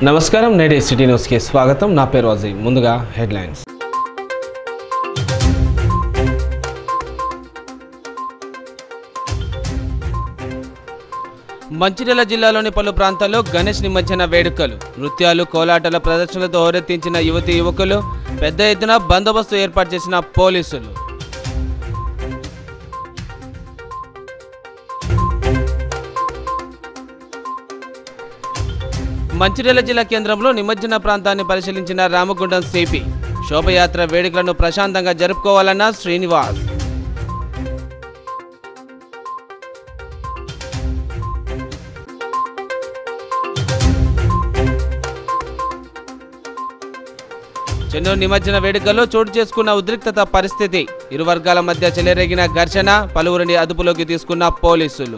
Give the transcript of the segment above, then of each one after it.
నమస్కారం నేడే సిటీ న్యూస్కి స్వాగతం నా పేరు అజయ్ ముందుగా హెడ్లైన్స్ మంచిర్యాల జిల్లాలోని పలు ప్రాంతాల్లో గణేష్ నిమజ్జన వేడుకలు నృత్యాలు కోలాటల ప్రదర్శనలతో హోరెత్తించిన యువతి యువకులు పెద్ద ఎత్తున బందోబస్తు ఏర్పాటు చేసిన పోలీసులు మంచిర్యాల జిల్లా కేంద్రంలో నిమజ్జన ప్రాంతాన్ని పరిశీలించిన రామగుండం సిపి శోభయాత్ర వేడుకలను ప్రశాంతంగా జరుపుకోవాలన్న శ్రీనివాస్ చెన్నూరు నిమజ్జన వేడుకల్లో చోటు చేసుకున్న ఉద్రిక్తత పరిస్థితి ఇరు వర్గాల మధ్య చెలరేగిన ఘర్షణ పలువురిని అదుపులోకి తీసుకున్న పోలీసులు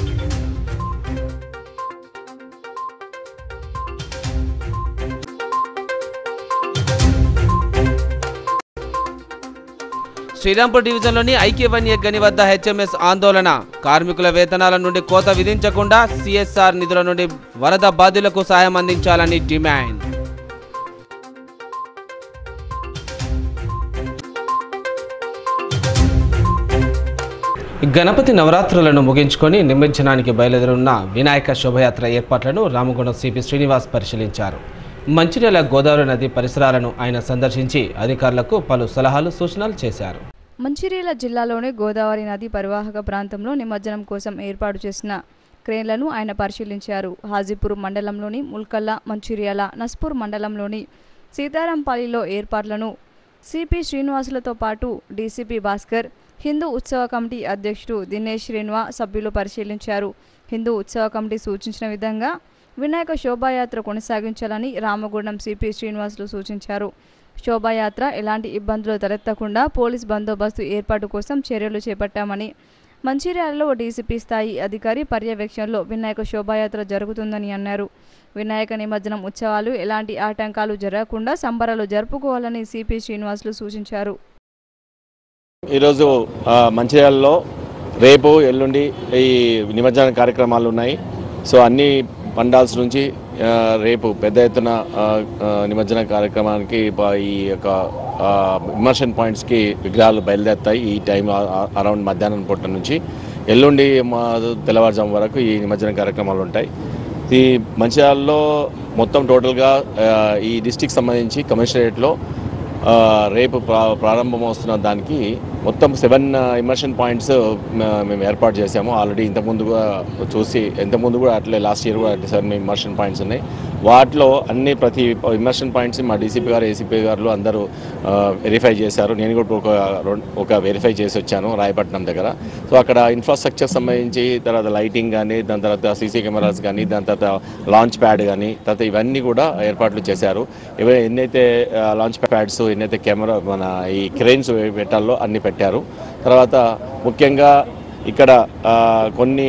శ్రీరాంపూర్ డివిజన్లోని ఐక్యవన్య గని వద్ద హెచ్ఎంఎస్ ఆందోళన కార్మికుల వేతనాల నుండి కోత విధించకుండా సిఎస్ఆర్ నిధుల నుండి వరద బాధితులకు సాయం అందించాలని డిమాండ్ గణపతి నవరాత్రులను ముగించుకొని నిమజ్జనానికి బయలుదేరున్న వినాయక శోభయాత్ర ఏర్పాట్లను రామగుండం సిపి శ్రీనివాస్ పరిశీలించారు మంచిర్యాల గోదావరి నది పరిసరాలను ఆయన సందర్శించి అధికారులకు పలు సలహాలు సూచనలు చేశారు మంచిర్యాల జిల్లాలోని గోదావరి నది పరివాహక ప్రాంతంలో నిమజ్జనం కోసం ఏర్పాటు చేసిన క్రేన్లను ఆయన పరిశీలించారు హాజీపూర్ మండలంలోని ముల్కల్ల మంచిర్యాల నస్పూర్ మండలంలోని సీతారాంపల్లిలో ఏర్పాట్లను సిపి శ్రీనివాసులతో పాటు డీసీపీ భాస్కర్ హిందూ ఉత్సవ కమిటీ అధ్యక్షుడు దినేష్ శ్రీనివా సభ్యులు పరిశీలించారు హిందూ ఉత్సవ కమిటీ సూచించిన విధంగా వినాయక శోభాయాత్ర కొనసాగించాలని రామగుండం సిపి శ్రీనివాసులు సూచించారు శోభాయాత్ర ఎలాంటి ఇబ్బందులు తలెత్తకుండా పోలీస్ బందోబస్తు ఏర్పాటు కోసం చర్యలు చేపట్టామని మంచిర్యాలలో డీసీపీ స్థాయి అధికారి పర్యవేక్షణలో వినాయక శోభాయాత్ర జరుగుతుందని అన్నారు వినాయక నిమజ్జనం ఉత్సవాలు ఎలాంటి ఆటంకాలు జరగకుండా సంబరాలు జరుపుకోవాలని సిపి శ్రీనివాసులు సూచించారు ఈరోజు ఆ, మంచిర్యాలలో రేపు ఎల్లుండి ఈ నిమజ్జన కార్యక్రమాలు ఉన్నాయి సో అన్ని పండాల్స్ నుంచి ఆ, రేపు పెద్ద ఎత్తున ఆ, ఆ, నిమజ్జన కార్యక్రమానికి ప- ఈ యొక్క ఇమర్షన్ పాయింట్స్కి విగ్రహాలు బయలుదేరుతాయి ఈ టైం అరౌండ్ మధ్యాహ్నం పూట నుంచి ఎల్లుండి మా తెల్లవారుజాము వరకు ఈ నిమజ్జన కార్యక్రమాలు ఉంటాయి ఈ మంచిర్యాలలో మొత్తం టోటల్గా ఆ, ఈ డిస్టిక్ సంబంధించి కమిషనరేట్లో ఆ, రేపు ప్రా ప్రారంభమవుతున్న దానికి మొత్తం సెవెన్ ఇమర్షన్ పాయింట్స్ మేము ఏర్పాటు చేసాము ఆల్రెడీ ఇంతకుముందు కూడా చూసి ఇంతకుముందు కూడా అట్లే లాస్ట్ ఇయర్ కూడా అట్లే సెవెన్ ఇమర్షన్ పాయింట్స్ ఉన్నాయి వాటిలో అన్ని ప్రతి ఇమర్షన్ పాయింట్స్ మా డీసీపీ గారు ఏసీపీ గారు అందరూ వెరిఫై చేశారు నేను కూడా ఒక రెండు- ఒక వెరిఫై చేసి వచ్చాను రాయపట్నం దగ్గర సో అక్కడ ఇన్ఫ్రాస్ట్రక్చర్ సంబంధించి తర్వాత లైటింగ్ కానీ దాని తర్వాత సీసీ కెమెరాస్ కానీ దాని తర్వాత లాంచ్ ప్యాడ్ కానీ తర్వాత ఇవన్నీ కూడా ఏర్పాట్లు చేశారు ఇవి ఎన్నైతే లాంచ్ ప్యాడ్స్ ఎన్నైతే కెమెరా మన ఈ క్రెయిన్స్ పెట్టాలో అన్ని పెట్టారు తర్వాత ముఖ్యంగా ఇక్కడ ఆ, కొన్ని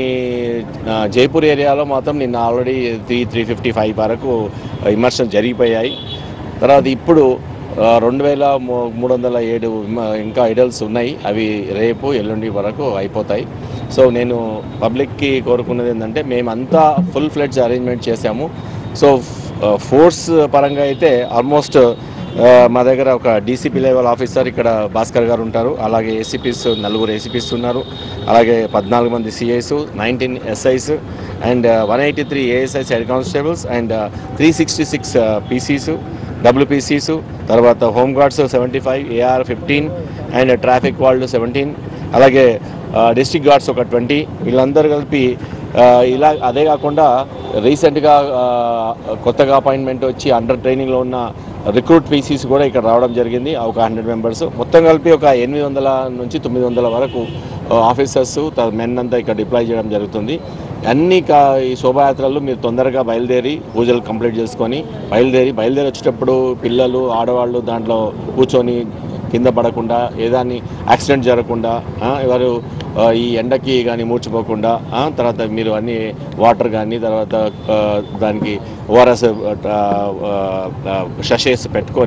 ఆ, జైపూర్ ఏరియాలో మాత్రం నిన్న already three three fifty five వరకు ఇమర్షన్ జరిగిపోయాయి తర్వాత ఇప్పుడు ఆ, రెండు వేల మూ- మూడు వందల ఏడు ఇమ- ఇంకా ఐడల్స్ ఉన్నాయి అవి రేపు ఎల్లుండి వరకు అయిపోతాయి సో నేను పబ్లిక్కి కోరుకున్నది ఏంటంటే మేమంతా ఫుల్ ఫ్లెడ్జ్ అరేంజ్మెంట్ చేశాము సో ఫోర్స్ పరంగా అయితే ఆల్మోస్ట్ ఆ, మా దగ్గర ఒక డీసీపీ లెవెల్ ఆఫీసర్ ఇక్కడ భాస్కర్ గారు ఉంటారు అలాగే ఏసీపీస్ నలుగురు ఏసీపీస్ ఉన్నారు అలాగే పద్నాలుగు మంది CIs nineteen SIs and one eighty three ASIs head constables and three sixty six PCs డబ్ల్యూపీసీస్ తర్వాత home guards seventy five AR fifteen and traffic వాళ్ళు సెవెంటీన్ అలాగే డిస్ట్రిక్ట్ గార్డ్స్ ఒక ట్వంటీ వీళ్ళందరూ కలిపి ఆ, ఇలా అదే కాకుండా రీసెంట్గా ఆ, కొత్తగా అపాయింట్మెంట్ వచ్చి అండర్ ట్రైనింగ్లో ఉన్న రిక్రూట్ పీసీస్ కూడా ఇక్కడ రావడం జరిగింది ఆ ఒక హండ్రెడ్ మెంబర్స్ మొత్తం కలిపి ఒక ఎనిమిది వందల నుంచి తొమ్మిది వందల వరకు ఆఫీసర్స్ మెన్ అంతా ఇక్కడ డిప్లాయ్ చేయడం జరుగుతుంది అన్ని కా ఈ శోభాయాత్రలు మీరు తొందరగా బయలుదేరి పూజలు కంప్లీట్ చేసుకొని బయలుదేరి బయలుదేరి వచ్చేటప్పుడు పిల్లలు ఆడవాళ్ళు దాంట్లో కూర్చొని కింద పడకుండా ఏదాన్ని యాక్సిడెంట్ జరగకుండా ఆ, ఎవరు ఆ, ఈ ఎండకి కానీ మూర్చిపోకుండా ఆ, తర్వాత మీరు అన్ని వాటర్ కానీ తర్వాత ఆ, దానికి ఓఆర్ఎస్ షషేస్ పెట్టుకొని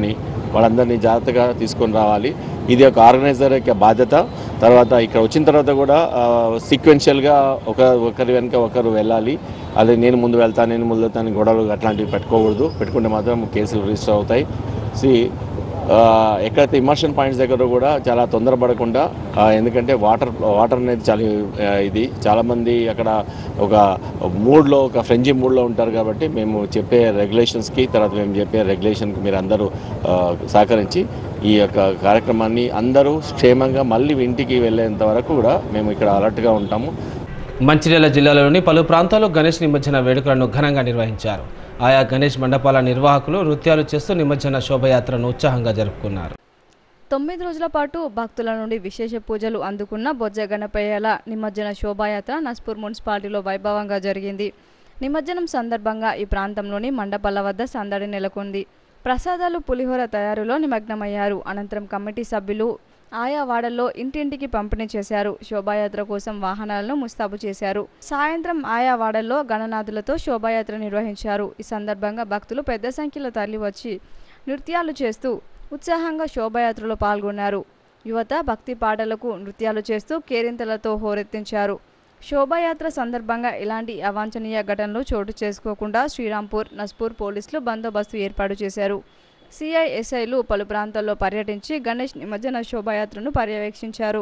వాళ్ళందరినీ జాగ్రత్తగా తీసుకొని రావాలి ఇది ఒక ఆర్గనైజర్ యొక్క బాధ్యత తర్వాత ఇక్కడ వచ్చిన తర్వాత కూడా సీక్వెన్షియల్గా ఒక ఒకరి వెనుక ఒకరు వెళ్ళాలి అదే నేను ముందు వెళ్తాను నేను ముందు వెళ్తాను గొడవలు అట్లాంటివి పెట్టుకోకూడదు పెట్టుకుంటే మాత్రం కేసులు రిజిస్టర్ అవుతాయి సి ఆ, ఎక్కడైతే ఇమర్షన్ పాయింట్స్ దగ్గర కూడా చాలా తొందరపడకుండా ఆ, ఎందుకంటే వాటర్ వాటర్ అనేది చాలా ఆ, ఇది చాలామంది అక్కడ ఒక మూడ్లో ఒక ఫ్రెంజీ మూడ్లో ఉంటారు కాబట్టి మేము చెప్పే రెగ్యులేషన్స్కి తర్వాత మేము చెప్పే రెగ్యులేషన్కి మీరు అందరూ ఆ, సహకరించి ఈ యొక్క కార్యక్రమాన్ని అందరూ క్షేమంగా మళ్ళీ ఇంటికి వెళ్ళేంత వరకు కూడా మేము ఇక్కడ అలర్ట్గా ఉంటాము మంచిర్యాల జిల్లాలోని పలు ప్రాంతాల్లో గణేష్ నిమజ్జన వేడుకలను ఘనంగా నిర్వహించారు ఆయా గణేష్ మండపాల నిర్వాహకులు నృత్యాలు చేస్తూ నిమజ్జన శోభయాత్రను ఉత్సాహంగా జరుపుకున్నారు తొమ్మిది రోజుల పాటు భక్తుల నుండి విశేష పూజలు అందుకున్న బొజ్జ గణపయ్యల నిమజ్జన శోభాయాత్ర నస్పూర్ మున్సిపాలిటీలో వైభవంగా జరిగింది నిమజ్జనం సందర్భంగా ఈ ప్రాంతంలోని మండపాల వద్ద సందడి నెలకొంది ప్రసాదాలు పులిహోర తయారులో నిమగ్నమయ్యారు అనంతరం కమిటీ సభ్యులు ఆయా వాడల్లో ఇంటింటికి పంపిణీ చేశారు శోభాయాత్ర కోసం వాహనాలను ముస్తాబు చేశారు సాయంత్రం ఆయా వాడల్లో గణనాథులతో శోభాయాత్ర నిర్వహించారు ఈ సందర్భంగా భక్తులు పెద్ద సంఖ్యలో తరలివచ్చి నృత్యాలు చేస్తూ ఉత్సాహంగా శోభాయాత్రలో పాల్గొన్నారు యువత భక్తి పాటలకు నృత్యాలు చేస్తూ కేరింతలతో హోరెత్తించారు శోభాయాత్ర సందర్భంగా ఎలాంటి అవాంఛనీయ ఘటనలు చోటు చేసుకోకుండా శ్రీరాంపూర్ నస్పూర్ పోలీసులు బందోబస్తు ఏర్పాటు చేశారు సిఐఎస్ఐలు పలు ప్రాంతాల్లో పర్యటించి గణేష్ నిమజ్జన శోభాయాత్రను పర్యవేక్షించారు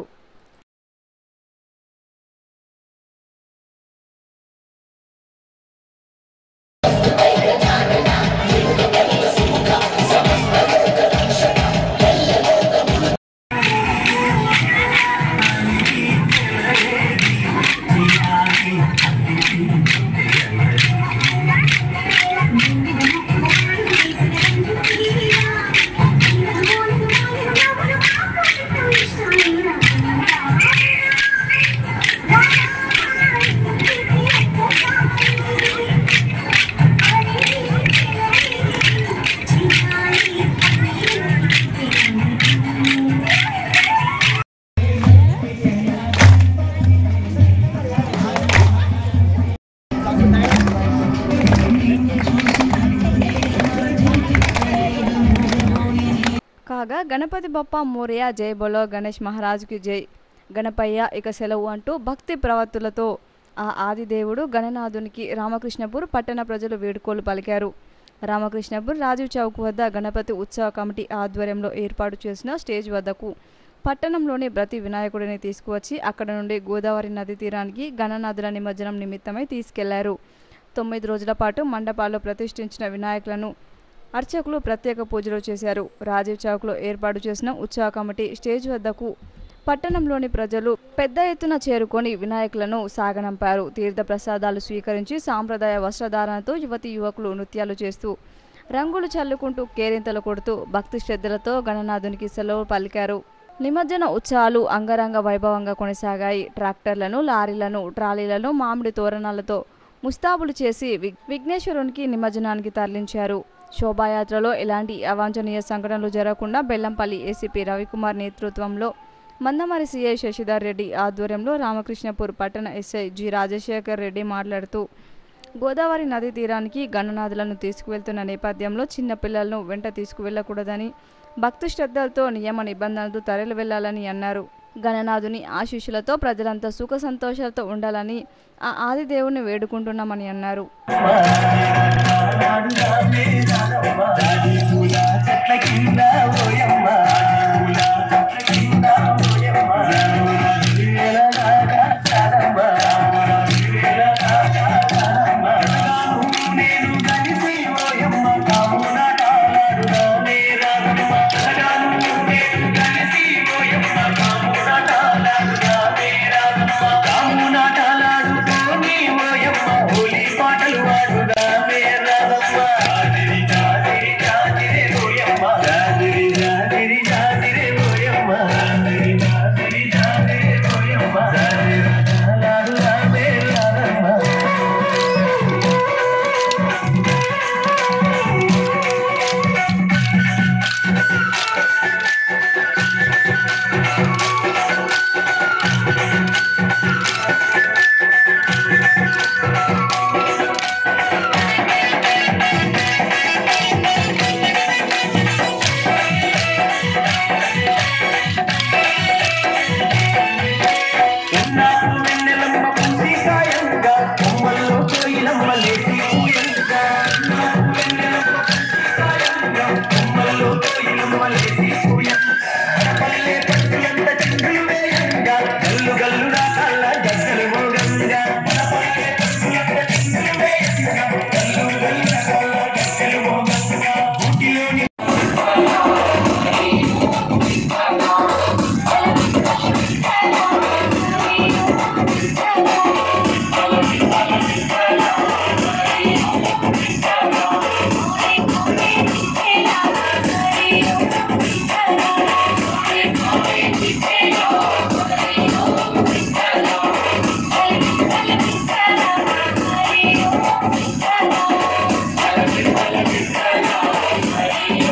కాగా గణపతి బప్ప మోరియా జై బోలో గణేష్ మహారాజుకి జై గణపయ్య ఇక సెలవు అంటూ భక్తి ప్రవత్తులతో ఆ ఆదిదేవుడు గణనాథునికి రామకృష్ణపూర్ పట్టణ ప్రజలు వేడుకోలు పలికారు రామకృష్ణపూర్ రాజీవ్ చౌక్ వద్ద గణపతి ఉత్సవ కమిటీ ఆధ్వర్యంలో ఏర్పాటు చేసిన స్టేజ్ వద్దకు పట్టణంలోని ప్రతి వినాయకుడిని తీసుకువచ్చి అక్కడ నుండి గోదావరి నది తీరానికి గణనాథుల నిమజ్జనం నిమిత్తమై తీసుకెళ్లారు తొమ్మిది రోజుల పాటు మండపాల్లో ప్రతిష్ఠించిన వినాయకులను అర్చకులు ప్రత్యేక పూజలు చేశారు రాజీవ్ చౌక్లో ఏర్పాటు చేసిన ఉత్సవ కమిటీ స్టేజ్ వద్దకు పట్టణంలోని ప్రజలు పెద్ద ఎత్తున చేరుకొని వినాయకులను సాగనంపారు తీర్థ ప్రసాదాలు స్వీకరించి సాంప్రదాయ వస్త్రధారణతో యువతి యువకులు నృత్యాలు చేస్తూ రంగులు చల్లుకుంటూ కేరింతలు కొడుతూ భక్తి శ్రద్ధలతో గణనాథునికి సెలవు పలికారు నిమజ్జన ఉత్సవాలు అంగరంగ వైభవంగా కొనసాగాయి ట్రాక్టర్లను లారీలను ట్రాలీలను మామిడి తోరణాలతో ముస్తాబులు చేసి విగ్- విఘ్నేశ్వరునికి నిమజ్జనానికి తరలించారు శోభాయాత్రలో ఎలాంటి అవాంఛనీయ సంఘటనలు జరగకుండా బెల్లంపల్లి ఏసీపీ రవికుమార్ నేతృత్వంలో మందమరి సీఐ శశిధర్ రెడ్డి ఆధ్వర్యంలో రామకృష్ణపూర్ పట్టణ ఎస్ఐ జి రాజశేఖర్ రెడ్డి మాట్లాడుతూ గోదావరి నదీ తీరానికి గణనాథులను తీసుకువెళ్తున్న నేపథ్యంలో చిన్నపిల్లలను వెంట తీసుకువెళ్ళకూడదని భక్తి శ్రద్ధలతో నియమ నిబంధనలతో తరలి వెళ్లాలని అన్నారు గణనాథుని ఆశీస్సులతో ప్రజలంతా సుఖ సంతోషాలతో ఉండాలని ఆ ఆదిదేవుని వేడుకుంటున్నామని అన్నారు పాటలు పాడుదా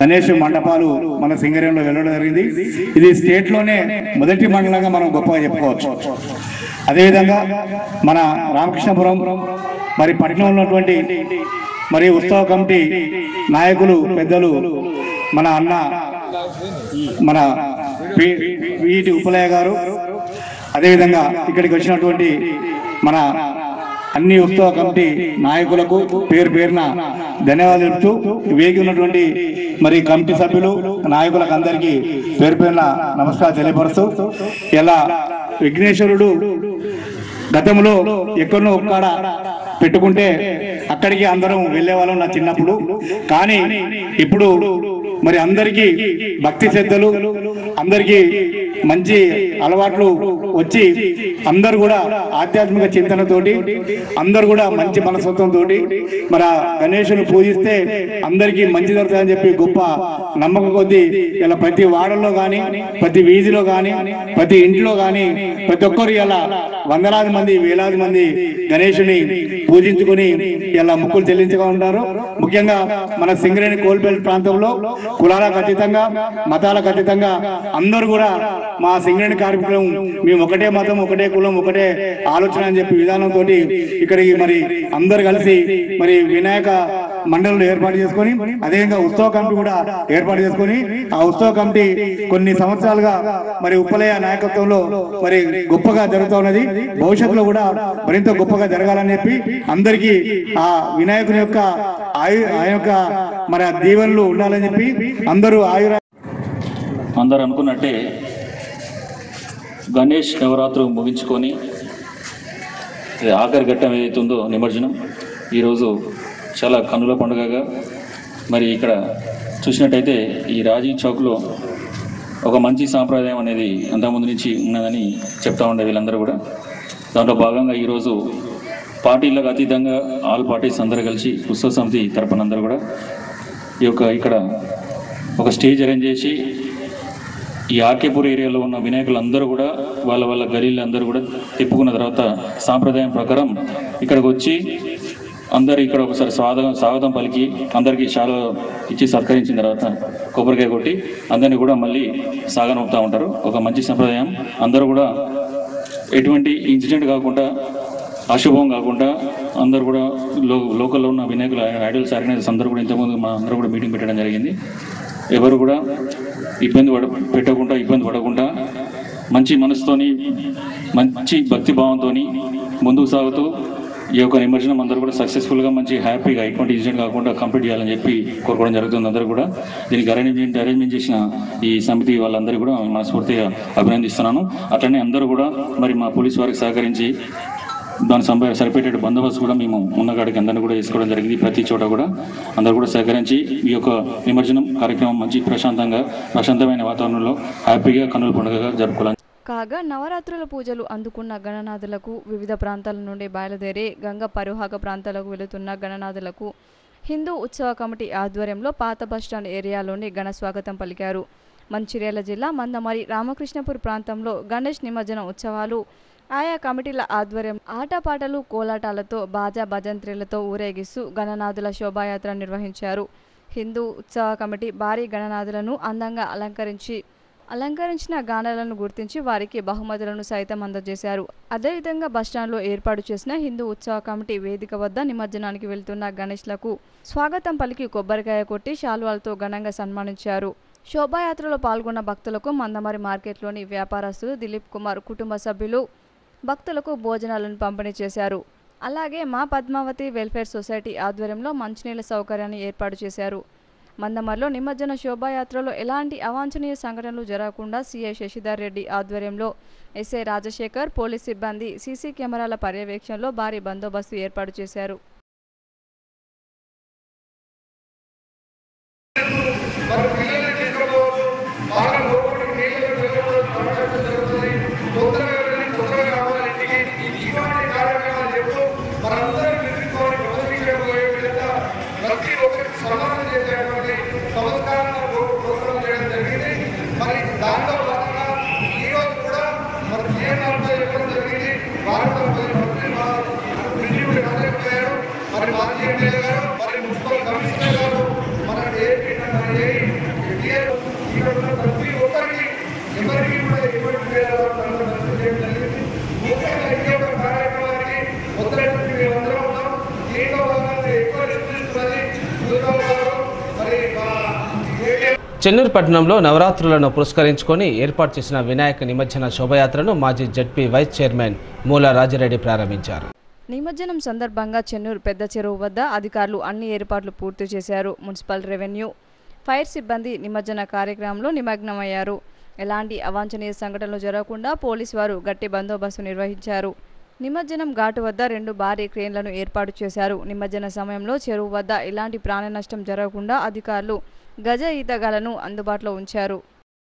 గణేష్ మండపాలు మన సింగరేణిలో వెళ్ళడం జరిగింది ఇది స్టేట్ లోనే మొదటి మండలంగా మనం గొప్పగా చెప్పుకోవచ్చు అదేవిధంగా మన రామకృష్ణపురం మరి పట్టణంలో ఉన్నటువంటి మరి ఉత్సవ కమిటీ నాయకులు పెద్దలు మన అన్న మన పి- వీటి ఉపలయ్య గారు అదేవిధంగా ఇక్కడికి వచ్చినటువంటి మన అన్ని ఉత్సవ కమిటీ నాయకులకు పేరు పేరున ధన్యవాదాలు చెప్తూ వేగి ఉన్నటువంటి మరి కమిటీ సభ్యులు నాయకులకు అందరికీ పేరు పేరున నమస్కారం తెలియపరుస్తూ ఇలా విఘ్నేశ్వరుడు గతంలో ఎక్కడో ఒక్కడ పెట్టుకుంటే అక్కడికి అందరం వెళ్ళేవాళ్ళం నా చిన్నప్పుడు కానీ ఇప్పుడు మరి అందరికీ భక్తి శ్రద్ధలు అందరికీ మంచి అలవాట్లు వచ్చి అందరు కూడా ఆధ్యాత్మిక చింతనతోటి అందరు కూడా మంచి మనస్తత్వంతో మరి ఆ గణేశుని పూజిస్తే అందరికీ మంచి జరుగుతుందని చెప్పి గొప్ప నమ్మకం కొద్దీ ఇలా ప్రతి వాడల్లో కానీ ప్రతి వీధిలో కానీ ప్రతి ఇంట్లో కానీ ప్రతి ఒక్కరు ఇలా వందలాది మంది వేలాది మంది గణేశుని పూజించుకుని ఇలా ముక్కులు చెల్లించుగా ఉంటారు ముఖ్యంగా మన సింగరేణి కోల్బెల్ ప్రాంతంలో కులాలకు అతీతంగా మతాలకు అతీతంగా అందరూ కూడా మా సింగరేణి కార్మికులు మేము ఒకటే మతం ఒకటే కులం ఒకటే ఆలోచన అని చెప్పి విధానంతో ఇక్కడికి మరి అందరు కలిసి మరి వినాయక మండలిని ఏర్పాటు చేసుకొని అదేవిధంగా ఉత్సవ కమిటీ కూడా ఏర్పాటు చేసుకొని ఆ ఉత్సవ కమిటీ కొన్ని సంవత్సరాలుగా మరి ఉప్పలయ్య నాయకత్వంలో మరి గొప్పగా జరుగుతూ ఉన్నది భవిష్యత్తులో కూడా మరింత గొప్పగా జరగాలని చెప్పి అందరికీ ఆ వినాయకుని యొక్క ఆయు ఆయన యొక్క మరి ఆ దీవెనలు ఉండాలని చెప్పి అందరూ ఆయుర అందరు అనుకున్నట్టే గణేష్ నవరాత్రులు ముగించుకొని ఇది ఆఖరి ఘట్టం ఏదైతుందో నిమజ్జనం ఈరోజు చాలా కన్నుల పండుగగా మరి ఇక్కడ చూసినట్టయితే ఈ రాజీవ్ చౌక్లో ఒక మంచి సాంప్రదాయం అనేది అంతకుముందు నుంచి ఉన్నదని చెప్తా ఉండే వీళ్ళందరూ కూడా దాంట్లో భాగంగా ఈరోజు పార్టీలకు అతీతంగా ఆల్ పార్టీస్ అందరూ కలిసి ఉత్సవ సమితి తరపున అందరూ కూడా ఈ యొక్క ఇక్కడ ఒక స్టేజ్ అరేంజ్ చేసి ఈ ఆర్కేపూర్ ఏరియాలో ఉన్న వినాయకులందరూ కూడా వాళ్ళ వాళ్ళ గలీలు అందరూ కూడా తిప్పుకున్న తర్వాత సాంప్రదాయం ప్రకారం ఇక్కడికి వచ్చి అందరు ఇక్కడ ఒకసారి స్వాగతం స్వాగతం పలికి అందరికీ చాలా ఇచ్చి సత్కరించిన తర్వాత కొబ్బరికాయ కొట్టి అందరినీ కూడా మళ్ళీ సాగనొప్పుతూ ఉంటారు ఒక మంచి సంప్రదాయం అందరూ కూడా ఎటువంటి ఇన్సిడెంట్ కాకుండా అశుభం కాకుండా అందరూ కూడా లో లోకల్లో ఉన్న వినాయకుల ఐడల్స్ ఆర్గనైజర్స్ అందరూ కూడా ఇంతకుముందు మా అందరూ కూడా మీటింగ్ పెట్టడం జరిగింది ఎవరు కూడా ఇబ్బంది పడ పెట్టకుండా ఇబ్బంది పడకుండా మంచి మనసుతోని మంచి భక్తి భావంతోని ముందుకు సాగుతూ ఈ యొక్క నిమజ్జనం అందరూ కూడా సక్సెస్ఫుల్గా మంచి హ్యాపీగా ఎటువంటి ఇన్సిడెంట్ కాకుండా కంప్లీట్ చేయాలని చెప్పి కోరుకోవడం జరుగుతుంది అందరూ కూడా దీనికి అరేంజ్మెంట్ అరేంజ్మెంట్ చేసిన ఈ సమితి వాళ్ళందరూ కూడా మనస్ఫూర్తిగా అభినందిస్తున్నాను అట్లనే అందరూ కూడా మరి మా పోలీస్ వారికి సహకరించి దాని సంబ సరిపెట్టే బందోబస్తు కూడా మేము ఉన్నగాడికి అందరినీ కూడా వేసుకోవడం జరిగింది ప్రతి చోట కూడా అందరూ కూడా సహకరించి ఈ యొక్క నిమజ్జనం కార్యక్రమం మంచి ప్రశాంతంగా ప్రశాంతమైన వాతావరణంలో హ్యాపీగా కన్నుల పండుగగా జరుపుకోవాలని కాగా నవరాత్రుల పూజలు అందుకున్న గణనాథులకు వివిధ ప్రాంతాల నుండి బయలుదేరి గంగ పరుహాగ ప్రాంతాలకు వెళుతున్న గణనాథులకు హిందూ ఉత్సవ కమిటీ ఆధ్వర్యంలో పాత బస్టాండ్ ఏరియాలోని ఘన స్వాగతం పలికారు మంచిర్యాల జిల్లా మందమరి రామకృష్ణపూర్ ప్రాంతంలో గణేష్ నిమజ్జన ఉత్సవాలు ఆయా కమిటీల ఆధ్వర్యం ఆటపాటలు కోలాటాలతో బాజా భజంత్రీలతో ఊరేగిస్తూ గణనాథుల శోభాయాత్ర నిర్వహించారు హిందూ ఉత్సవ కమిటీ భారీ గణనాథులను అందంగా అలంకరించి అలంకరించిన గానాలను గుర్తించి వారికి బహుమతులను సైతం అందజేశారు అదేవిధంగా బస్టాండ్లో ఏర్పాటు చేసిన హిందూ ఉత్సవ కమిటీ వేదిక వద్ద నిమజ్జనానికి వెళ్తున్న గణేష్లకు స్వాగతం పలికి కొబ్బరికాయ కొట్టి శాల్వాలతో ఘనంగా సన్మానించారు శోభాయాత్రలో పాల్గొన్న భక్తులకు మందమరి మార్కెట్లోని వ్యాపారస్తులు దిలీప్ కుమార్ కుటుంబ సభ్యులు భక్తులకు భోజనాలను పంపిణీ చేశారు అలాగే మా పద్మావతి వెల్ఫేర్ సొసైటీ ఆధ్వర్యంలో మంచినీళ్ళ సౌకర్యాన్ని ఏర్పాటు చేశారు మందమర్లో నిమజ్జన శోభాయాత్రలో ఎలాంటి అవాంఛనీయ సంఘటనలు జరగకుండా సీఐ శశిధర్ రెడ్డి ఆధ్వర్యంలో ఎస్ఐ రాజశేఖర్ పోలీస్ సిబ్బంది సీసీ కెమెరాల పర్యవేక్షణలో భారీ బందోబస్తు ఏర్పాటు చేశారు మరి పిల్లల్ని తీసుకుపోవచ్చు బాగా లోపలికి నీళ్ళకి వెళ్ళకూడదు ప్రమాదం జరుగుతుంది తొందరగా వెళ్ళి తొందరగా రావాలి ఇంటికి ఇటువంటి కార్యక్రమాలు చెప్తూ మనందరం నిర్మించుకోవాలి ప్రతిపోయే విధంగా ప్రతి ఒక్కరికి సమానం చేసేటువంటి సంస్కారాన్ని ప్రోగ్రాం చేయడం జరిగింది మరి దాంట్లో భాగంగా ఈ రోజు కూడా మరి జిఎన్ఆర్తో చెప్పడం జరిగింది వారితో మా ప్రిన్సిపల్ రాజేశ్వర గారు చెన్నూరు పట్టణంలో నవరాత్రులను పురస్కరించుకొని ఏర్పాటు చేసిన వినాయక నిమజ్జన శోభయాత్రను మాజీ జడ్పీ వైస్ చైర్మన్ మూల రాజిరెడ్డి ప్రారంభించారు నిమజ్జనం సందర్భంగా చెన్నూరు పెద్ద చెరువు వద్ద అధికారులు అన్ని ఏర్పాట్లు పూర్తి చేశారు మున్సిపల్ రెవెన్యూ ఫైర్ సిబ్బంది నిమజ్జన కార్యక్రమంలో నిమగ్నమయ్యారు ఎలాంటి అవాంఛనీయ సంఘటనలు జరగకుండా పోలీసు వారు గట్టి బందోబస్తు నిర్వహించారు నిమజ్జనం ఘాటు వద్ద రెండు భారీ క్రేన్లను ఏర్పాటు చేశారు నిమజ్జన సమయంలో చెరువు వద్ద ఎలాంటి ప్రాణ నష్టం జరగకుండా అధికారులు గజ ఈతగాలను అందుబాటులో ఉంచారు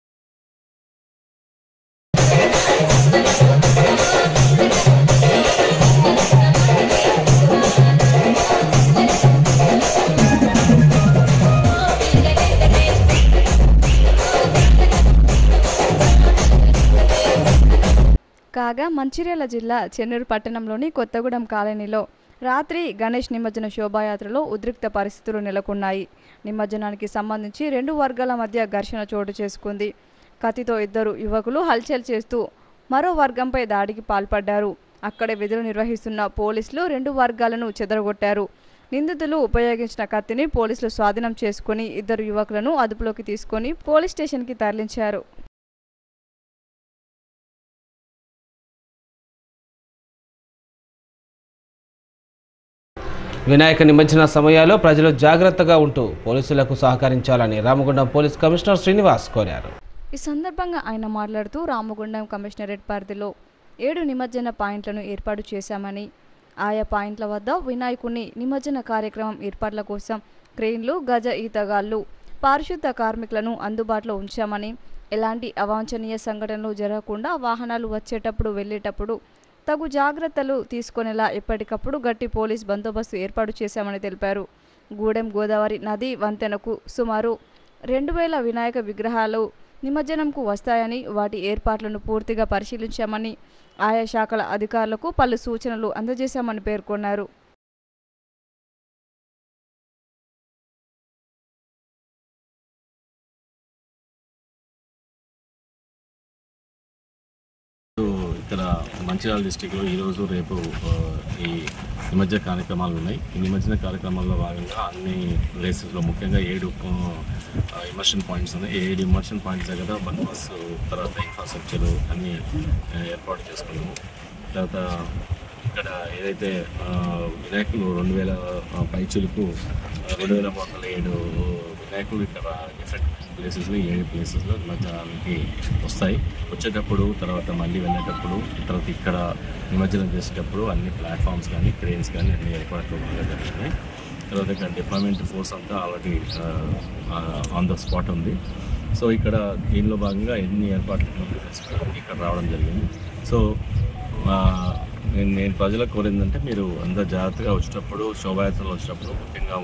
కాగా మంచిర్యాల జిల్లా చెన్నూరు పట్టణంలోని కొత్తగూడెం కాలనీలో రాత్రి గణేష్ నిమజ్జన శోభాయాత్రలో ఉద్రిక్త పరిస్థితులు నెలకొన్నాయి నిమజ్జనానికి సంబంధించి రెండు వర్గాల మధ్య ఘర్షణ చోటు చేసుకుంది కత్తితో ఇద్దరు యువకులు హల్చల్ చేస్తూ మరో వర్గంపై దాడికి పాల్పడ్డారు అక్కడే విధులు నిర్వహిస్తున్న పోలీసులు రెండు వర్గాలను చెదరగొట్టారు నిందితులు ఉపయోగించిన కత్తిని పోలీసులు స్వాధీనం చేసుకుని ఇద్దరు యువకులను అదుపులోకి తీసుకొని పోలీస్ స్టేషన్కి తరలించారు వినాయక నిమజ్జన సమయాల్లో ప్రజలు జాగ్రత్తగా ఉంటూ పోలీసులకు సహకరించాలని రామగుండం పోలీస్ కమిషనర్ శ్రీనివాస్ కోరారు ఈ సందర్భంగా ఆయన మాట్లాడుతూ రామగుండం కమిషనరేట్ పరిధిలో ఏడు నిమజ్జన పాయింట్లను ఏర్పాటు చేశామని ఆయా పాయింట్ల వద్ద వినాయకుని నిమజ్జన కార్యక్రమం ఏర్పాట్ల కోసం క్రెయిన్లు గజ ఈతగాళ్ళు పారిశుద్ధ కార్మికులను అందుబాటులో ఉంచామని ఎలాంటి అవాంఛనీయ సంఘటనలు జరగకుండా వాహనాలు వచ్చేటప్పుడు వెళ్ళేటప్పుడు తగు జాగ్రత్తలు తీసుకునేలా ఎప్పటికప్పుడు గట్టి పోలీస్ బందోబస్తు ఏర్పాటు చేశామని తెలిపారు గూడెం గోదావరి నది వంతెనకు సుమారు రెండు వేల వినాయక విగ్రహాలు నిమజ్జనంకు వస్తాయని వాటి ఏర్పాట్లను పూర్తిగా పరిశీలించామని ఆయా శాఖల అధికారులకు పలు సూచనలు అందజేశామని పేర్కొన్నారు ఇక్కడ మంచిర్యాల డిస్టిక్లో ఈరోజు రేపు ఆ, ఈ నిమజ్జన కార్యక్రమాలు ఉన్నాయి ఈ నిమజ్జన కార్యక్రమాల్లో భాగంగా అన్ని ప్లేసెస్లో ముఖ్యంగా ఏడు ఇమర్షన్ పాయింట్స్ ఉన్నాయి ఈ ఏడు ఇమర్షన్ పాయింట్స్ దగ్గర బందోబస్ తర్వాత ఇన్ఫ్రాస్ట్రక్చర్ అన్నీ ఆ, ఏర్పాటు చేసుకున్నాము తర్వాత ఇక్కడ ఏదైతే ఆ, వినాయకులు రెండు వేల పైచులకు రెండు వేల మూడు వందల ఏడు వినాయకులు ఇక్కడ డిఫరెంట్ ప్లేసెస్లో ఏడు ప్లేసెస్లో నిమజ్జనానికి వస్తాయి వచ్చేటప్పుడు తర్వాత మళ్ళీ వెళ్ళేటప్పుడు తర్వాత ఇక్కడ నిమజ్జనం చేసేటప్పుడు అన్ని ప్లాట్ఫామ్స్ కానీ క్రెయిన్స్ కానీ అన్ని ఏర్పాట్లు బాగా జరుగుతున్నాయి తర్వాత ఇక్కడ డిప్లాయ్మెంట్ ఫోర్స్ అంతా ఆల్రెడీ ఆన్ ద స్పాట్ ఉంది సో ఇక్కడ దీనిలో భాగంగా ఎన్ని ఏర్పాట్లు కంప్లీట్ చేసుకోవడానికి ఇక్కడ రావడం జరిగింది సో ఆ, నేను నేను ప్రజలకు కోరిందంటే మీరు అందరు జాగ్రత్తగా వచ్చేటప్పుడు శోభాయాత్రలు వచ్చేటప్పుడు ముఖ్యంగా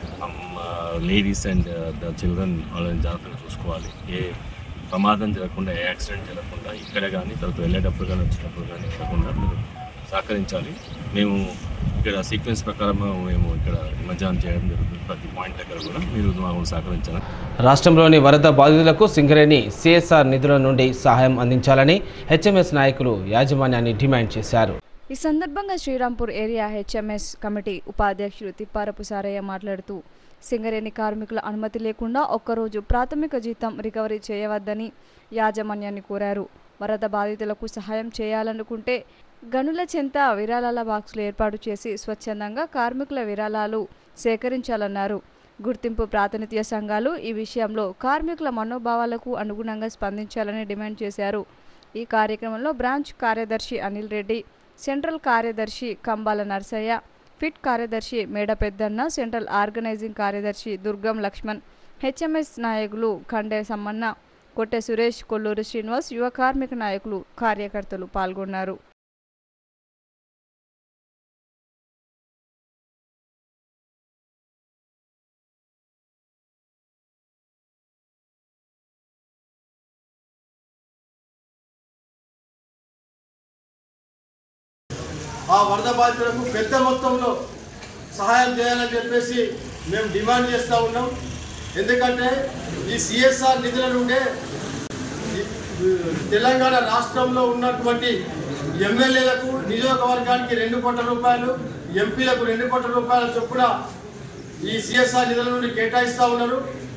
లేడీస్ అండ్ ద చిల్డ్రన్ వాళ్ళని జాగ్రత్తగా చూసుకోవాలి ఏ ప్రమాదం జరగకుండా ఏ యాక్సిడెంట్ జరగకుండా ఇక్కడే కానీ తర్వాత వెళ్ళేటప్పుడు కానీ వచ్చేటప్పుడు కానీ జరగకుండా మీరు సహకరించాలి మేము ఇక్కడ సీక్వెన్స్ ప్రకారం మేము ఇక్కడ నిమజ్జనం చేయడం జరుగుతుంది ప్రతి పాయింట్ దగ్గర కూడా మీరు మాకు సహకరించాలి రాష్ట్రంలోని వరద బాధితులకు సింగరేణి సిఎస్ఆర్ నిధుల నుండి సహాయం అందించాలని హెచ్ఎంఎస్ నాయకులు యాజమాన్యాన్ని డిమాండ్ చేశారు ఈ సందర్భంగా శ్రీరాంపూర్ ఏరియా హెచ్ఎంఎస్ కమిటీ ఉపాధ్యక్షుడు తిప్పారపు సారయ్య మాట్లాడుతూ సింగరేణి కార్మికుల అనుమతి లేకుండా ఒక్కరోజు ప్రాథమిక జీతం రికవరీ చేయవద్దని యాజమాన్యాన్ని కోరారు వరద బాధితులకు సహాయం చేయాలనుకుంటే గనుల చెంత విరాళాల బాక్సులు ఏర్పాటు చేసి స్వచ్ఛందంగా కార్మికుల విరాళాలు సేకరించాలన్నారు గుర్తింపు ప్రాతినిధ్య సంఘాలు ఈ విషయంలో కార్మికుల మనోభావాలకు అనుగుణంగా స్పందించాలని డిమాండ్ చేశారు ఈ కార్యక్రమంలో బ్రాంచ్ కార్యదర్శి అనిల్ రెడ్డి సెంట్రల్ కార్యదర్శి కంబాల నర్సయ్య ఫిట్ కార్యదర్శి మేడ పెద్దన్న సెంట్రల్ ఆర్గనైజింగ్ కార్యదర్శి దుర్గం లక్ష్మణ్ హెచ్ఎంఎస్ నాయకులు ఖండే సమ్మన్న కొట్టె సురేష్ కొల్లూరు శ్రీనివాస్ యువ కార్మిక నాయకులు కార్యకర్తలు పాల్గొన్నారు ఆ వరద బాధితులకు పెద్ద మొత్తంలో సహాయం చేయాలని చెప్పేసి మేము డిమాండ్ చేస్తూ ఉన్నాం ఎందుకంటే ఈ సిఎస్ఆర్ నిధుల నుండే ఈ- తెలంగాణ రాష్ట్రంలో ఉన్నటువంటి ఎమ్మెల్యేలకు నియోజకవర్గానికి రెండు కోట్ల రూపాయలు ఎంపీలకు రెండు కోట్ల రూపాయల చొప్పున ఈ సిఎస్ఆర్ నిధుల నుండి కేటాయిస్తూ ఉన్నారు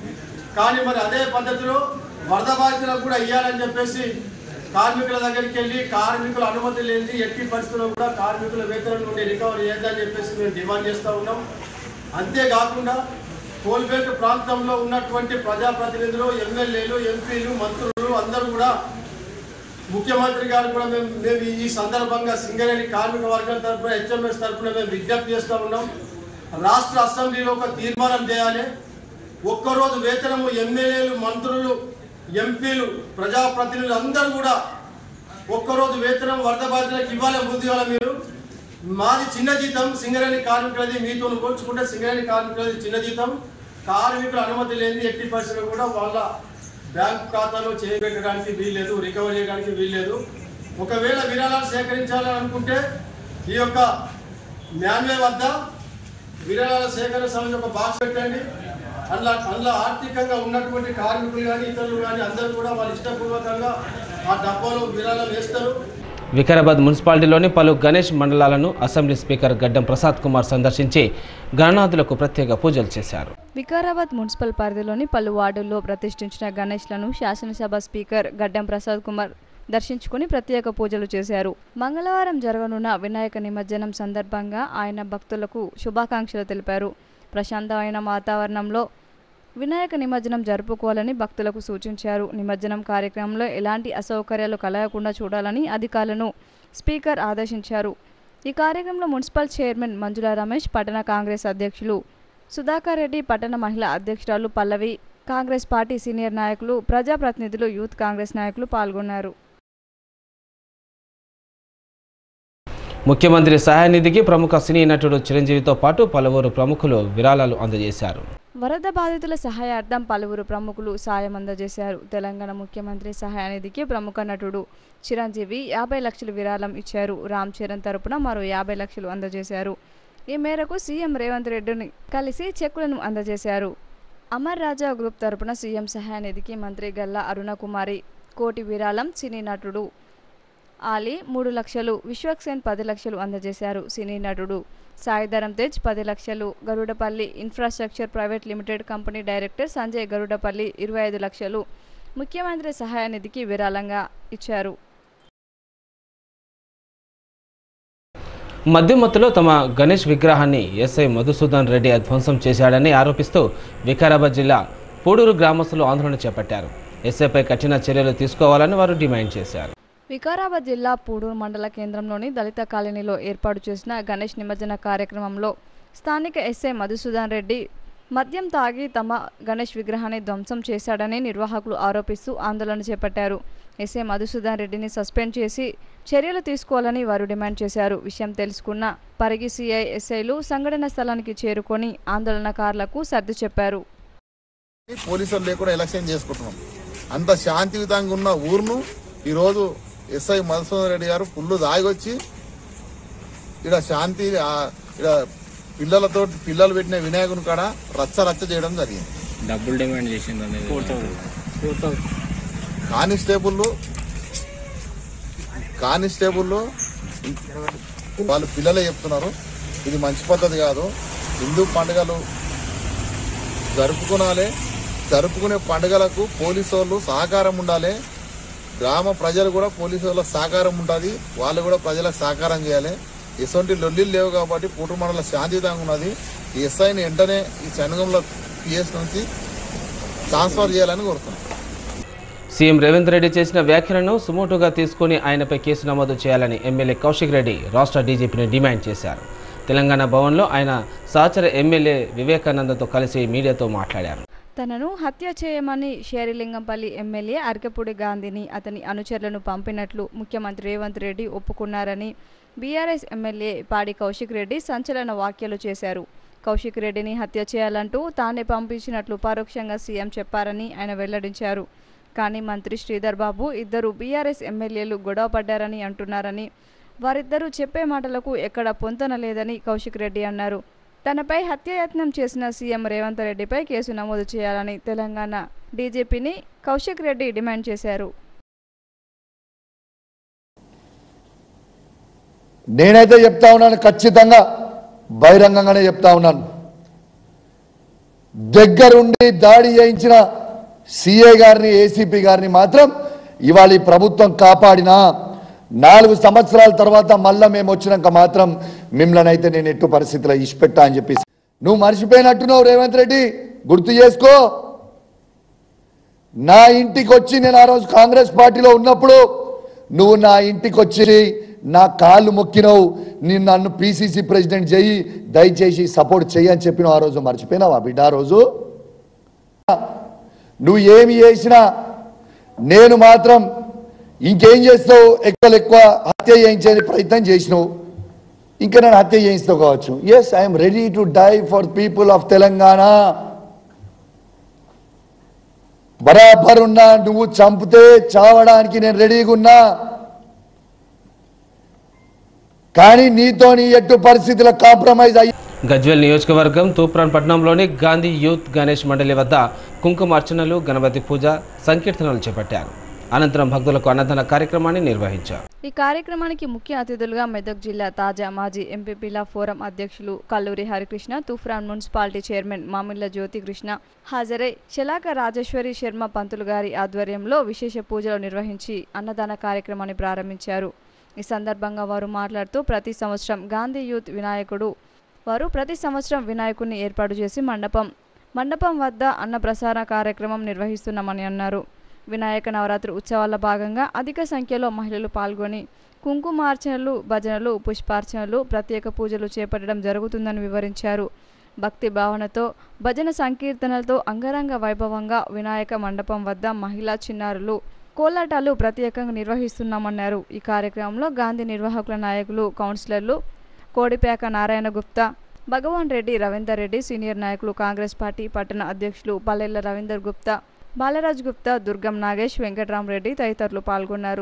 కానీ మరి అదే పద్ధతిలో వరద బాధితులకు కూడా ఇవ్వాలని చెప్పేసి కార్మికుల దగ్గరికి వెళ్ళి కార్మికుల అనుమతి లేని ఎట్టి పరిస్థితుల్లో కూడా కార్మికుల వేతనం నుండి రికవరీ చేద్దని చెప్పేసి మేము డిమాండ్ చేస్తూ ఉన్నాం అంతేకాకుండా కోల్బేట్ ప్రాంతంలో ఉన్నటువంటి ప్రజాప్రతినిధులు ఎమ్మెల్యేలు ఎంపీలు మంత్రులు అందరూ కూడా ముఖ్యమంత్రి గారు కూడా మేము మేము ఈ సందర్భంగా సింగరేణి కార్మిక వర్గం తరఫున హెచ్ఎంఎస్ తరఫున మేము విజ్ఞప్తి చేస్తూ ఉన్నాం రాష్ట్ర అసెంబ్లీలో ఒక తీర్మానం చేయాలి ఒక్కరోజు వేతనము ఎమ్మెల్యేలు మంత్రులు ఎంపీలు ప్రజాప్రతినిధులు అందరూ కూడా ఒక్కరోజు వేతనం వరద బాధితులకు ఇవ్వాలి ముందు ఇవ్వాలి మీరు మాది చిన్న జీతం సింగరేణి కార్మికులది మీతో పోల్చుకుంటే సింగరేణి కార్మికులది చిన్న జీతం కార్మికుల అనుమతి లేని ఎట్టి పరిస్థితుల్లో కూడా వాళ్ళ బ్యాంక్ ఖాతాలో చేయబెట్టడానికి వీల్లేదు రికవర్ చేయడానికి వీల్లేదు ఒకవేళ విరాళాలు సేకరించాలని అనుకుంటే ఈ యొక్క మ్యాన్వే వద్ద విరాళాల సేకరణ సంబంధించి ఒక బాక్స్ పెట్టండి అందులో అందులో ఆర్థికంగా ఉన్నటువంటి కార్మికులు కానీ ఇతరులు కానీ అందరూ కూడా వాళ్ళ ఇష్టపూర్వకంగా ఆ డబ్బాలో విరాళాలు వేస్తారు వికారాబాద్ మున్సిపాలిటీలోని పలు గణేష్ మండలాలను అసెంబ్లీ స్పీకర్ గడ్డం ప్రసాద్ కుమార్ సందర్శించి గణనాథులకు ప్రత్యేక పూజలు చేశారు వికారాబాద్ మున్సిపల్ పరిధిలోని పలు వార్డుల్లో ప్రతిష్ఠించిన గణేష్లను శాసనసభ స్పీకర్ గడ్డం ప్రసాద్ కుమార్ దర్శించుకుని ప్రత్యేక పూజలు చేశారు మంగళవారం జరగనున్న వినాయక నిమజ్జనం సందర్భంగా ఆయన భక్తులకు శుభాకాంక్షలు తెలిపారు ప్రశాంతమైన వాతావరణంలో వినాయక నిమజ్జనం జరుపుకోవాలని భక్తులకు సూచించారు నిమజ్జనం కార్యక్రమంలో ఎలాంటి అసౌకర్యాలు కలగకుండా చూడాలని అధికారులను స్పీకర్ ఆదేశించారు ఈ కార్యక్రమంలో మున్సిపల్ చైర్మన్ మంజుల రమేష్ పట్టణ కాంగ్రెస్ అధ్యక్షులు సుధాకర్ రెడ్డి పట్టణ మహిళా అధ్యక్షురాలు పల్లవి కాంగ్రెస్ పార్టీ సీనియర్ నాయకులు ప్రజాప్రతినిధులు యూత్ కాంగ్రెస్ నాయకులు పాల్గొన్నారు ముఖ్యమంత్రి సహాయ నిధికి ప్రముఖ సినీ నటుడు చిరంజీవితో పాటు పలువురు ప్రముఖులు విరాళాలు అందజేశారు వరద బాధితుల సహాయార్థం పలువురు ప్రముఖులు సాయం అందజేశారు తెలంగాణ ముఖ్యమంత్రి సహాయ నిధికి ప్రముఖ నటుడు చిరంజీవి యాభై లక్షలు విరాళం ఇచ్చారు రామ్ చరణ్ తరపున మరో యాభై లక్షలు అందజేశారు ఈ మేరకు సీఎం రేవంత్ రెడ్డిని కలిసి చెక్కులను అందజేశారు అమర్ రాజా గ్రూప్ తరపున సీఎం సహాయ నిధికి మంత్రి గల్లా అరుణకుమారి కోటి విరాళం సినీ నటుడు ఆలీ మూడు లక్షలు విశ్వక్సేన్ పది లక్షలు అందజేశారు సినీ నటుడు సాయిధరం తేజ్ పది లక్షలు Garudapalli infrastructure private limited company director Sanjay Garudapalli ఇరవై ఐదు లక్షలు ముఖ్యమంత్రి సహాయ నిధికి విరాళంగా ఇచ్చారు మధ్యమత్తులో తమ గణేష్ విగ్రహాన్ని ఎస్ఐ మధుసూదన్ రెడ్డి ధ్వంసం చేశాడని ఆరోపిస్తూ వికారాబాద్ జిల్లా పూడూరు గ్రామస్తులు ఆందోళన చేపట్టారు ఎస్ఐపై కఠిన చర్యలు తీసుకోవాలని వారు డిమాండ్ చేశారు వికారాబాద్ జిల్లా పూడూరు మండల కేంద్రంలోని దళిత కాలనీలో ఏర్పాటు చేసిన గణేష్ నిమజ్జన కార్యక్రమంలో స్థానిక ఎస్ఐ మధుసూదన్ రెడ్డి మద్యం తాగి తమ గణేష్ విగ్రహాన్ని ధ్వంసం చేశాడని నిర్వాహకులు ఆరోపిస్తూ ఆందోళన చేపట్టారు ఎస్ఐ మధుసూదన్ రెడ్డిని సస్పెండ్ చేసి చర్యలు తీసుకోవాలని వారు డిమాండ్ చేశారు విషయం తెలుసుకున్న పరిగి సిఐ ఎస్ఐలు సంఘటన స్థలానికి చేరుకొని ఆందోళనకారులకు సర్ది చెప్పారు పోలీసులు లేకుండా ఎలక్షన్ చేసుకుంటున్నాం అంత శాంతియుతంగా ఉన్న ఊరును ఈరోజు ఎస్ఐ మధుసూదన్ రెడ్డి గారు పుల్లు దాగొచ్చి ఇక్కడ శాంతి ఇక్కడ పిల్లలతో పిల్లలు పెట్టిన వినాయకుని కాడ రచ్చ రచ్చ చేయడం జరిగింది డబ్బులు డిమాండ్ చేసింది అనేది కానిస్టేబుల్ కానిస్టేబుల్ వాళ్ళు పిల్లలే చెప్తున్నారు ఇది మంచి పద్ధతి కాదు హిందూ పండుగలు జరుపుకునాలి జరుపుకునే పండుగలకు పోలీసు వాళ్ళు సహకారం ఉండాలి గ్రామ ప్రజలు కూడా పోలీసు వాళ్ళకి సహకారం ఉంటుంది వాళ్ళు కూడా ప్రజలకు సహకారం చేయాలి ఎటువంటి లొల్లిలు లేవు కాబట్టి పూట మండల శాంతియుతంగా ఉన్నది ఈ ఎస్ఐని వెంటనే ఈ చనగంలో పిఎస్ నుంచి ట్రాన్స్ఫర్ చేయాలని కోరుతున్నాం సీఎం రేవంత్ రెడ్డి చేసిన వ్యాఖ్యలను సుమోటుగా తీసుకుని ఆయనపై కేసు నమోదు చేయాలని ఎమ్మెల్యే కౌశిక్ రెడ్డి రాష్ట్ర డీజీపీని డిమాండ్ చేశారు తెలంగాణ భవన్లో ఆయన సహచర ఎమ్మెల్యే వివేకానందతో కలిసి మీడియాతో మాట్లాడారు తనను హత్య చేయమని షేరిలింగంపల్లి ఎమ్మెల్యే అరకపూడి గాంధీని అతని అనుచరులను పంపినట్లు ముఖ్యమంత్రి రేవంత్ రెడ్డి ఒప్పుకున్నారని బీఆర్ఎస్ ఎమ్మెల్యే పాడి కౌశిక్ రెడ్డి సంచలన వ్యాఖ్యలు చేశారు కౌశిక్ రెడ్డిని హత్య చేయాలంటూ తానే పంపించినట్లు పరోక్షంగా సీఎం చెప్పారని ఆయన వెల్లడించారు కానీ మంత్రి శ్రీధర్ బాబు ఇద్దరు బీఆర్ఎస్ ఎమ్మెల్యేలు గొడవ పడ్డారని అంటున్నారని వారిద్దరూ చెప్పే మాటలకు ఎక్కడ పొంతన లేదని కౌశిక్ రెడ్డి అన్నారు తనపై హత్యాయత్నం చేసిన సీఎం రేవంత్ రెడ్డిపై కేసు నమోదు చేయాలని తెలంగాణ డీజీపీని కౌశిక్ రెడ్డి డిమాండ్ చేశారు నేనైతే చెప్తా ఉన్నాను ఖచ్చితంగా బహిరంగంగానే చెప్తా ఉన్నాను దగ్గరుండి దాడి చేయించిన సిఏ గారిని ఏసీపీ గారిని మాత్రం ఇవాళ ఈ ప్రభుత్వం కాపాడినా నాలుగు సంవత్సరాల తర్వాత మళ్ళా మేము వచ్చినాక మాత్రం మిమ్మల్ని అయితే నేను ఎట్టు పరిస్థితిలో ఇచ్చిపెట్టా అని చెప్పేసి నువ్వు మర్చిపోయినట్టున్నావు రేవంత్ రెడ్డి గుర్తు చేసుకో నా ఇంటికి వచ్చి నేను ఆ రోజు కాంగ్రెస్ పార్టీలో ఉన్నప్పుడు నువ్వు నా ఇంటికి వచ్చి నా కాళ్ళు మొక్కినవు నేను నన్ను పిసిసి ప్రెసిడెంట్ చెయ్యి దయచేసి సపోర్ట్ చెయ్యి అని చెప్పినావు ఆ రోజు మర్చిపోయినావా బిడ్డ ఆ రోజు నువ్వు ఏమి చేసినా నేను మాత్రం ఇంకేం చేస్తావు ఎక్కువ ఎక్కువ హత్య చేయించే ప్రయత్నం చేసినావు ఇంకా నేను హత్య చేయిస్తావు కావచ్చు yes I'm ready to die for people of Telangana బరాబర్ ఉన్నా నువ్వు చంపితే చావడానికి నేను రెడీగా ఉన్నా కానీ నీతో నీ ఎట్టు పరిస్థితుల కాంప్రమైజ్ అయ్యి గజ్వేల్ నియోజకవర్గం తూప్రాన్ పట్టణంలోని గాంధీ యూత్ గణేష్ మండలి వద్ద కుంకుమార్చనలు గణపతి పూజ సంకీర్తనలు చేపట్టారు అనంతరం భక్తులకు అన్నదాన కార్యక్రమాన్ని నిర్వహించారు ఈ కార్యక్రమానికి ముఖ్య అతిథులుగా మెదక్ జిల్లా తాజా మాజీ ఎంపీపీల ఫోరం అధ్యక్షులు కల్లూరి హరికృష్ణ తూఫ్రాన్ మున్సిపాలిటీ చైర్మన్ మామిళ్ళ జ్యోతికృష్ణ హాజరై శలాక రాజేశ్వరి శర్మ పంతులు గారి ఆధ్వర్యంలో విశేష పూజలు నిర్వహించి అన్నదాన కార్యక్రమాన్ని ప్రారంభించారు ఈ సందర్భంగా వారు మాట్లాడుతూ ప్రతి సంవత్సరం గాంధీ యూత్ వినాయకుడు వారు ప్రతి సంవత్సరం వినాయకుడిని ఏర్పాటు చేసి మండపం మండపం వద్ద అన్న ప్రసార కార్యక్రమం నిర్వహిస్తున్నామని అన్నారు వినాయక నవరాత్రి ఉత్సవాల భాగంగా అధిక సంఖ్యలో మహిళలు పాల్గొని కుంకుమార్చనలు భజనలు పుష్పార్చనలు ప్రత్యేక పూజలు చేపట్టడం జరుగుతుందని వివరించారు భక్తి భావనతో భజన సంకీర్తనలతో అంగరంగ వైభవంగా వినాయక మండపం వద్ద మహిళా చిన్నారులు కోలాటాలు ప్రత్యేకంగా నిర్వహిస్తున్నామన్నారు ఈ కార్యక్రమంలో గాంధీ నిర్వాహకుల నాయకులు కౌన్సిలర్లు కోడిపేక నారాయణ గుప్తా భగవాన్ రెడ్డి రవీందర్ రెడ్డి సీనియర్ నాయకులు కాంగ్రెస్ పార్టీ పట్టణ అధ్యక్షులు పల్లెల రవీందర్ గుప్తా బాలరాజ్ గుప్తా దుర్గం నాగేష్ వెంకట్రామరెడ్డి తదితరులు పాల్గొన్నారు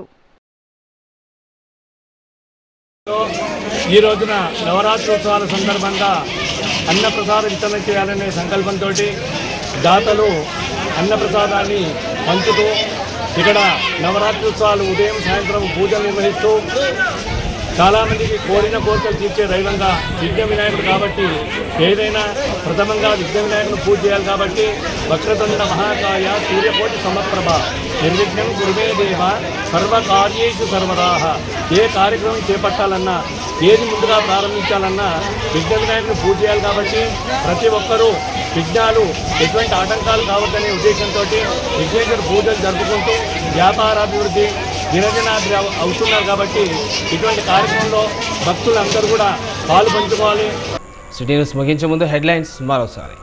ఈ రోజున నవరాత్రి ఉత్సవాల సందర్భంగా అన్నప్రసాద వితరణ చేయాలనే సంకల్పంతో దాతలు అన్నప్రసాదాన్ని పంచుతూ ఇక్కడ నవరాత్రి ఉత్సవాలు ఉదయం సాయంత్రం పూజలు నిర్వహిస్తూ చాలామందికి కోరిన కోరికలు తీర్చే దైవంగా విఘ్న వినాయకుడు కాబట్టి ఏదైనా ప్రథమంగా విఘ్న వినాయకుడు పూజ చేయాలి కాబట్టి వక్రతుండ మహాకాయ సూర్యకోటి సమప్రభ నిర్విఘ్నం గురువే దేవ సర్వకార్యేషు సర్వదాహ ఏ కార్యక్రమం చేపట్టాలన్నా ఏది ముందుగా ప్రారంభించాలన్నా విఘ్న వినాయకుడు పూజ చేయాలి కాబట్టి ప్రతి ఒక్కరూ విఘ్నాలు ఎటువంటి ఆటంకాలు కావద్దనే ఉద్దేశంతో విఘ్నేశ్వర పూజలు జరుపుకుంటూ వ్యాపారాభివృద్ధి దినదినాభివృద్ధి అవు- అవుతున్నారు కాబట్టి ఇటువంటి కార్యక్రమంలో భక్తులందరూ కూడా పాలు పంచుకోవాలి సిటీ న్యూస్ ముగించే ముందు హెడ్లైన్స్ మరోసారి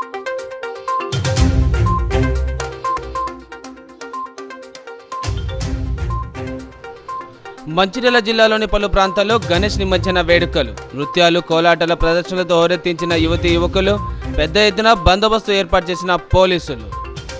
మంచిర్యాల జిల్లాలోని పలు ప్రాంతాల్లో గణేష్ నిమజ్జన వేడుకలు నృత్యాలు కోలాటాల ప్రదర్శనలతో హోరెత్తించిన యువతి యువకులు పెద్ద ఎత్తున బందోబస్తు ఏర్పాటు చేసిన పోలీసులు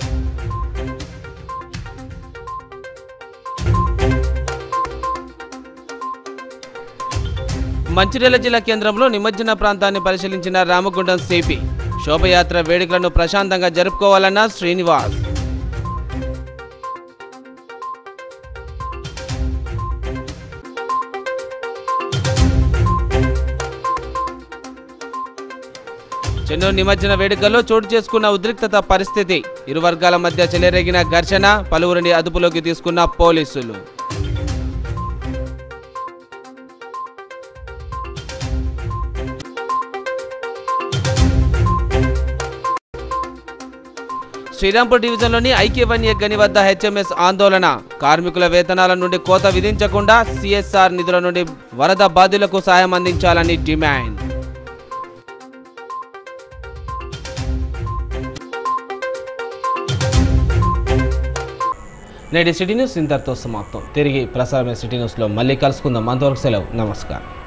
మంచిర్యాల జిల్లా కేంద్రంలో నిమజ్జన ప్రాంతాన్ని పరిశీలించిన రామగుండం సిపి శోభయాత్ర వేడుకలను ప్రశాంతంగా జరుపుకోవాలన్న శ్రీనివాస్ చెన్నూరు నిమజ్జన వేడుకల్లో చోటు చేసుకున్న ఉద్రిక్తత పరిస్థితి ఇరు వర్గాల మధ్య చెలరేగిన ఘర్షణ పలువురిని అదుపులోకి తీసుకున్న పోలీసులు శ్రీరాంపూర్ డివిజన్లోని ఐక్యవన్య గని వద్ద హెచ్ఎంఎస్ ఆందోళన కార్మికుల వేతనాల నుండి కోత విధించకుండా సిఎస్ఆర్ నిధుల నుండి వరద బాధితులకు సాయం అందించాలని డిమాండ్ నేటి సిటీ న్యూస్ ఇంతటితో సమాప్తం తిరిగి ప్రసారమైన సిటీ న్యూస్లో మళ్ళీ కలుసుకుందాం అంతవరకు సెలవు నమస్కారం